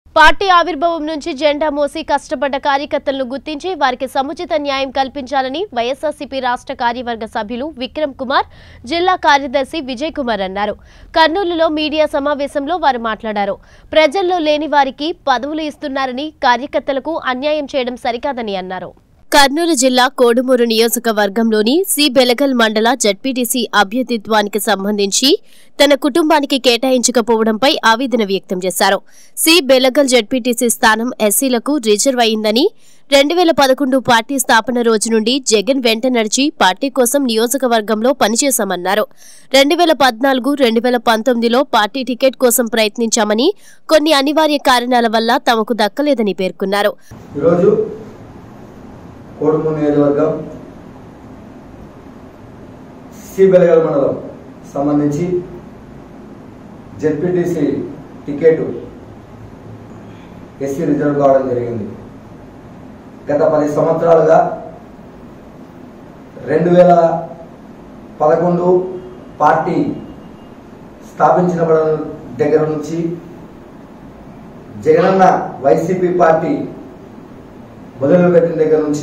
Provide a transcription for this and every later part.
party ఆవిర్భావం నుంచి జెండా మోసి కష్టపడ్డ కార్యకర్తలను గుర్తించి వారికి సముచిత న్యాయం కల్పించాలని వైఎస్ఆర్సీపీ రాష్ట్ర కార్యవర్గ సభ్యులు విక్రమ్ కుమార్ జిల్లా కార్యదర్శి విజయ్ కుమార్ అన్నారు కర్నూలులో మీడియా సమావేశంలో వారు మాట్లాడారు ప్రజల్లో లేని వారికి పదవులు ఇస్తున్నారని కార్యకర్తలకు అన్యాయం చేయడం సరికాదని అన్నారు కర్నూలు జిల్లా కోడుమూరు నియోజకవర్గంలోని సి బెలగల్ మండల జడ్పీటీసీ అభ్యర్థిత్వానికి సంబంధించి తన కుటుంబానికి కేటాయించకపోవడంపై ఆవేదన వ్యక్తం చేశారు సి బెలగల్ జడ్పీటీసీ స్థానం ఎస్సీలకు రిజర్వ్ అయిందని రెండు వేల పదకొండు పార్టీ స్థాపన రోజు నుండి జగన్ వెంట నడిచి పార్టీ కోసం నియోజకవర్గంలో పనిచేశామన్నారు రెండు వేల పద్నాలుగు రెండు వేల పంతొమ్మిదిలో పార్టీ టికెట్ కోసం ప్రయత్నించామని కొన్ని అనివార్య కారణాల వల్ల తమకు దక్కలేదని పేర్కొన్నారు ఈరోజు కోడుమూరు నియోజకవర్గం సి బెలగల మండలం సంబంధించి జెడ్పీటీసీ టికెట్ ఎస్సీ రిజర్వ్ కావడం జరిగింది గత పది సంవత్సరాలుగా రెండు వేల పదకొండు పార్టీ స్థాపించిన దగ్గర నుంచి జగనన్న వైసీపీ పార్టీ మొదలుపెట్టిన దగ్గర నుంచి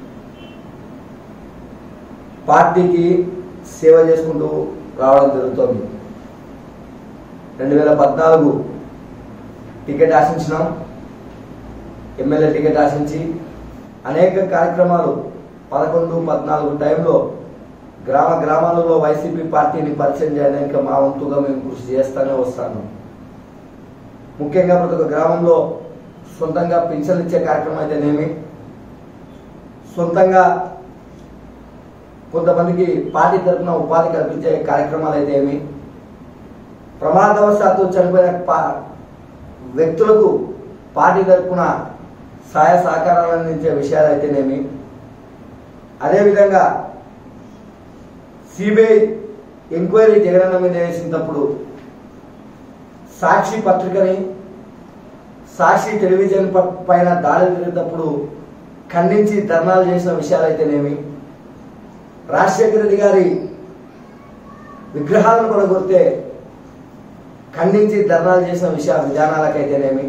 పార్టీకి సేవ చేసుకుంటూ రావడం జరుగుతోంది రెండు వేల పద్నాలుగు టికెట్ ఆశించినాం ఎమ్మెల్యే టికెట్ ఆశించి అనేక కార్యక్రమాలు పదకొండు పద్నాలుగు టైంలో గ్రామ గ్రామాలలో వైసీపీ పార్టీని పరిచయం చేయడానికి మా వంతుగా మేము కృషి చేస్తూనే వస్తాను ముఖ్యంగా ప్రతి ఒక్క గ్రామంలో సొంతంగా పింఛన్లు ఇచ్చే కార్యక్రమం అయితేనేమి సొంతంగా కొంతమందికి పార్టీ తరఫున ఉపాధి కల్పించే కార్యక్రమాలు అయితే ఏమి ప్రమాదవశాత్తు చనిపోయిన పా- వ్యక్తులకు పార్టీ తరఫున సహాయ సహకారాలు అందించే విషయాలు అయితేనేమి అదేవిధంగా సిబిఐ ఎంక్వైరీ జగనన్న మీద వేసినప్పుడు సాక్షి పత్రికని సాక్షి టెలివిజన్ ప- పైన దాడి జరిగినప్పుడు ఖండించి ధర్నాలు చేసిన విషయాలైతేనేమి రాజశేఖర రెడ్డి గారి విగ్రహాలను కొనగొడితే ఖండించి ధర్నాలు చేసిన విషయ విధానాలకైతేనేమి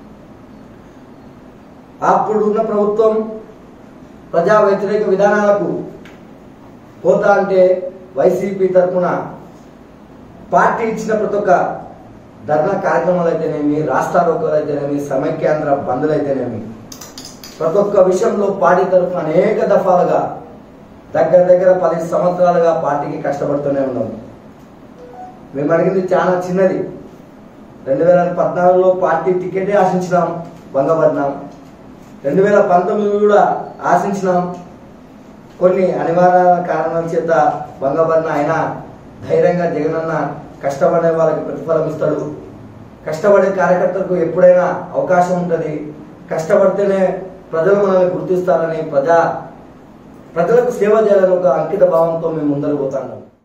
అప్పుడున్న ప్రభుత్వం ప్రజా వ్యతిరేక విధానాలకు పోతా అంటే వైసీపీ తరఫున పార్టీ ఇచ్చిన ప్రతి ఒక్క ధర్నా కార్యక్రమాలు అయితేనేమి రాష్ట్ర రోకలు అయితేనేమి సమైక్యాంధ్ర బంధులు అయితేనేమి ప్రతి ఒక్క విషయంలో పార్టీ తరఫున అనేక దఫాలుగా దగ్గర దగ్గర పది సంవత్సరాలుగా పార్టీకి కష్టపడుతూనే ఉన్నాం మేము అడిగింది చాలా చిన్నది రెండు వేల పద్నాలుగులో పార్టీ టికెటే ఆశించినాం భంగపడినాం రెండు వేల పంతొమ్మిది కూడా ఆశించినాం కొన్ని అనివార్య కారణాల చేత భంగపడిన ఆయన ధైర్యంగా జగనన్న కష్టపడే వాళ్ళకి ప్రతిఫలం ఇస్తాడు కష్టపడే కార్యకర్తలకు ఎప్పుడైనా అవకాశం ఉంటుంది కష్టపడితేనే ప్రజలు మనల్ని గుర్తిస్తారని ప్రజా ప్రజలకు సేవ చేయాలని ఒక అంకిత భావంతో మేము ముందరకు పోతాం